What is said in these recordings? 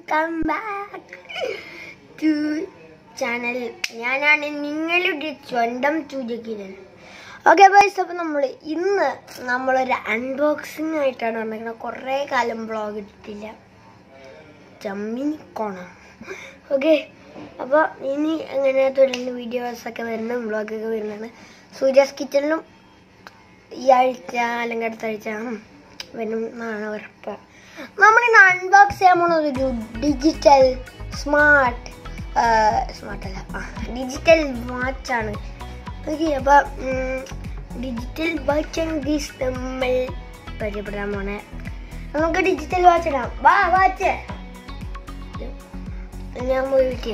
Welcome back to channel ഞാനാണ് നിങ്ങളുടെ സ്വന്തം ചൂചക്കിരൻ ഓക്കെ ബൈസ് അപ്പോൾ നമ്മൾ ഇന്ന് നമ്മളൊരു അൺബോക്സിംഗ് ആയിട്ടാണ് വന്നിരിക്കുന്നത് കുറേ കാലം വ്ളോഗ് ഇട്ടിട്ടില്ല ചമ്മിനിക്കോണം ഓക്കെ അപ്പോൾ ഇനി അങ്ങനെ തുടർന്ന് വീഡിയോസൊക്കെ വരുന്ന വ്ളോഗൊക്കെ വരുന്നതാണ് സൂര്യാസ് കിച്ചണിലും ഈ ആഴ്ച അല്ലെങ്കിൽ അടുത്ത ആഴ്ച വരും എന്നാണ് ഉറപ്പ് നമ്മളിന്ന് അൺബോക്സ് ചെയ്യാൻ പോകുന്നത് ഒരു ഡിജിറ്റൽ സ്മാർട്ട് സ്മാർട്ട് അല്ല ആ ഡിജിറ്റൽ വാച്ചാണ് ഓക്കെ അപ്പം ഡിജിറ്റൽ വാച്ച് ഗീസ് നമ്മൾ പരിചയപ്പെടാൻ പോണേ നമുക്ക് ഡിജിറ്റൽ വാച്ച് ഇടാം വാ വാച്ച് ഞാൻ പോയിട്ട്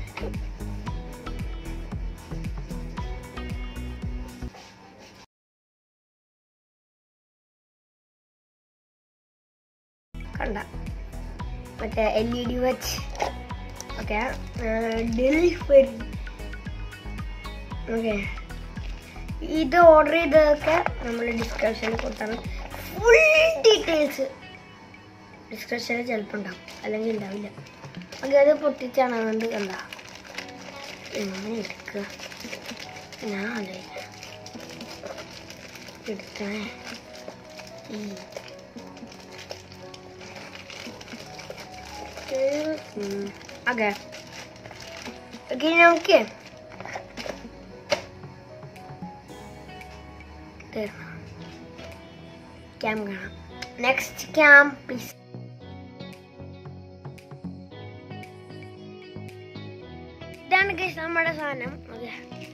കണ്ട മറ്റേ L E D watch okay delivery okay ഇത് ഓർഡർ ചെയ്തതൊക്കെ നമ്മൾ ഡിസ്ക്രിപ്ഷനിൽ കൊടുത്താണ് ഫുൾ ഡീറ്റെയിൽസ് ഡിസ്ക്രിപ്ഷനിൽ ചിലപ്പോൾ ഉണ്ടാവും അല്ലെങ്കിൽ ഉണ്ടാവില്ല ഓക്കെ അത് പൊട്ടിച്ചാണ് അതുകൊണ്ട് കണ്ട എങ്ങനെ എടുക്കുക ഞാൻ ആലോചിക്കാം എടുക്കണേ ഈ ഓക്കെ ഓക്കെ നമുക്ക് ക്യാം കാണാം നെക്സ്റ്റ് ക്യാം പ്ലീസ് ഇതാണ് ഗൈസ് നമ്മുടെ സാധനം അതെ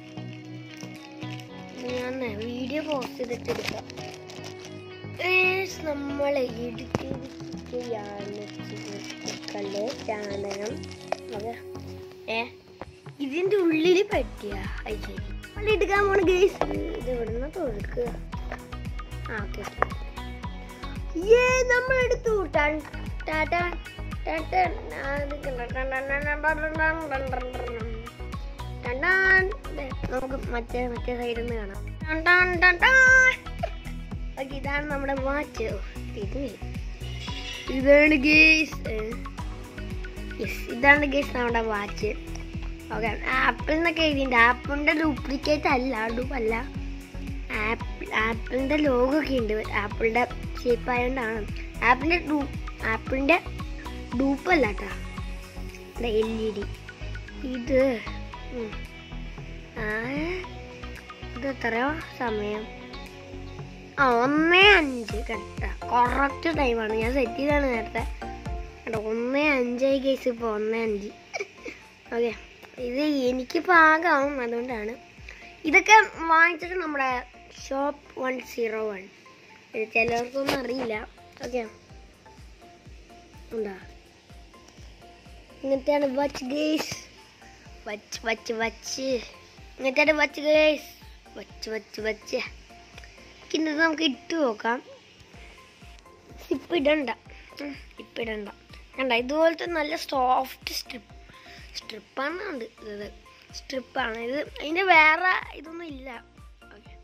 ഞാൻ വീഡിയോ പോസ്റ്റ് ചെയ്തിട്ട് എടുക്കാം ഗൈസ് നമ്മൾ എടുത്തിരിക്കുകയാണ് സുഹൃത്തുക്കളെ ചാനകം അതെ ഏ ഇതിന്റെ ഉള്ളിൽ പറ്റിയ അത് ശരി നമ്മൾ എടുക്കാൻ പോണ ഗൈസ് ഇത് ഇവിടുന്ന് തൊഴുക്കുക ആ ഓക്കെ ഏ നമ്മൾ എടുത്തു ടൺ ടാറ്റ ടാറ്റ അത് കണ്ടോ. ടൺ ടൺ ടൺ ടൺ ടൺ ടൺ ടൺ ടൺ ടൺ ടൺ. ടൺ ടൺ. ദേ, നമുക്ക് മറ്റേ മറ്റേ സൈഡിൽ നിന്ന് കാണാം ടൺ ടൺ ടൺ ടൺ. ഓക്കെ ഇതാണ് നമ്മുടെ വാച്ച് ഇത് ഇതാണ് ഗേസ് യെസ് ഇതാണ് ഗേസ് നമ്മുടെ വാച്ച് ഓക്കെ ആപ്പിൾ എന്നൊക്കെ എഴുതിയിട്ടുണ്ട് ആപ്പിളിൻ്റെ ഡ്യൂപ്ലിക്കേറ്റ് അല്ല ഡൂപ്പല്ല ആപ്പിൾ ആപ്പിളിൻ്റെ ലോഗോ ഒക്കെ ഉണ്ട് ആപ്പിളിൻ്റെ ഷേപ്പ് ആയതുകൊണ്ടാണ് ആപ്പിളിൻ്റെ ഡൂ ആപ്പിളിൻ്റെ ഡൂപ്പല്ല കേട്ടോ എൽ ഇ ഡി ഇത് ഉം. ആ, ഇത് എത്രയോ സമയം ആ ഒന്നേ അഞ്ച് കേട്ടോ കറക്റ്റ് ടൈമാണ് ഞാൻ സെറ്റ് ചെയ്താണ് നേരത്തെ കേട്ടോ ഒന്നേ അഞ്ചായി കേസ് ഇപ്പോൾ ഒന്നേ അഞ്ച് ഓക്കെ ഇത് എനിക്ക് പാകാവും അതുകൊണ്ടാണ് ഇതൊക്കെ വാങ്ങിച്ചിട്ട് നമ്മുടെ ഷോപ്പ് വൺ സീറോ വൺ ഇത് ചിലവർക്കൊന്നും അറിയില്ല ഓക്കെ ഉണ്ടാ ഇങ്ങനത്തെയാണ് വച്ച് ഗേസ് വച്ച് വച്ച് വച്ച് ഇങ്ങനത്തെയാണ് വച്ച് ഗേസ് വച്ച് വച്ച് വച്ച് ഇന്നത് നമുക്ക് ഇട്ട് നോക്കാം ഇപ്പം ഇടണ്ട ഉം, ഇപ്പം ഇടണ്ട കണ്ട ഇതുപോലത്തെ നല്ല സോഫ്റ്റ് സ്ട്രിപ്പ് സ്ട്രിപ്പാണ് ഉണ്ട് ഇത് സ്ട്രിപ്പാണ് ഇത് അതിൻ്റെ വേറെ ഇതൊന്നും ഇല്ല ഓക്കെ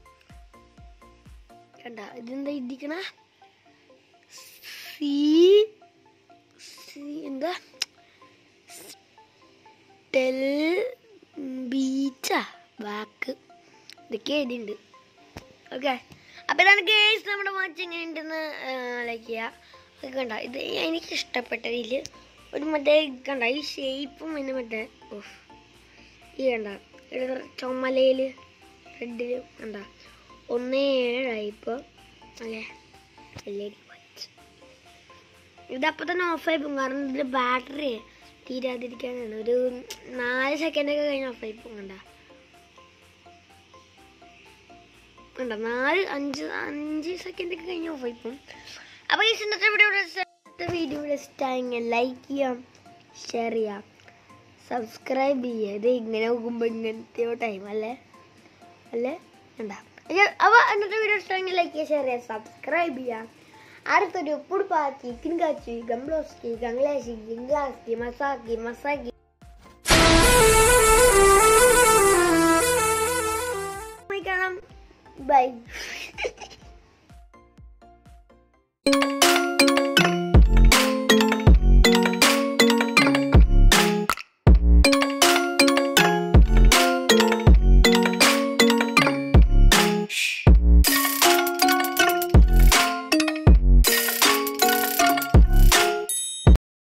കണ്ട ഇതെന്താ ഇരിക്കണ സി സി എന്താ ടെൽ ബീച്ചാ ബാക്ക് ഇതൊക്കെ എഴുതിയിട്ടുണ്ട് ഓക്കെ അപ്പോൾ ഇതാണ് ഗേസ് നമ്മുടെ വാച്ച് എങ്ങനെ ഉണ്ടെന്ന് ലൈക്ക് ചെയ്യുക അത് കണ്ട ഇത് എനിക്ക് ഇഷ്ടപ്പെട്ടതിൽ ഒരു മറ്റേ കണ്ട ഈ ഷേപ്പും പിന്നെ മറ്റേ ഓഫ് ഈ കണ്ട ഇത് ചുമലയിൽ റെഡിൽ കണ്ട ഒന്ന് ഏഴായി ഇപ്പോൾ അല്ലേ എൽ ഇ ഡി വാച്ച് ഇതപ്പോൾ തന്നെ ഓഫായി പോകും കാരണം ഇതിൽ ബാറ്ററി തീരാതിരിക്കാനാണ് ഒരു നാല് സെക്കൻഡൊക്കെ കഴിഞ്ഞ് ഓഫായി പോകും കണ്ട കണ്ട നാല് അഞ്ച് അഞ്ച് സെക്കൻഡ് ഒക്കെ കഴിഞ്ഞ് ഓഫ് ആയിപ്പോവും അപ്പോൾ ഈ ഇന്നത്തെ വീഡിയോ വീഡിയോ ഇഷ്ടമായെങ്കിൽ ലൈക്ക് ചെയ്യാം ഷെയർ ചെയ്യാം സബ്സ്ക്രൈബ് ചെയ്യുക ഇത് ഇങ്ങനെ നോക്കുമ്പോൾ ഇങ്ങനത്തെ ടൈം അല്ലേ അല്ലേ ഉണ്ടാ അപ്പോൾ ഇന്നത്തെ വീഡിയോ ഇഷ്ടമെങ്കിൽ ലൈക്ക് ചെയ്യുക ഷെയർ ചെയ്യുക സബ്സ്ക്രൈബ് ചെയ്യാം അടുത്തൊരു പുടുപ്പാക്കി കിൻകാച്ചി ഗംബ്ലോസ്കി ഗംഗ്ലാശി ഗിംഗ്ലാസ്കി മസാക്കി മസാക്കി കാണാം ബൈ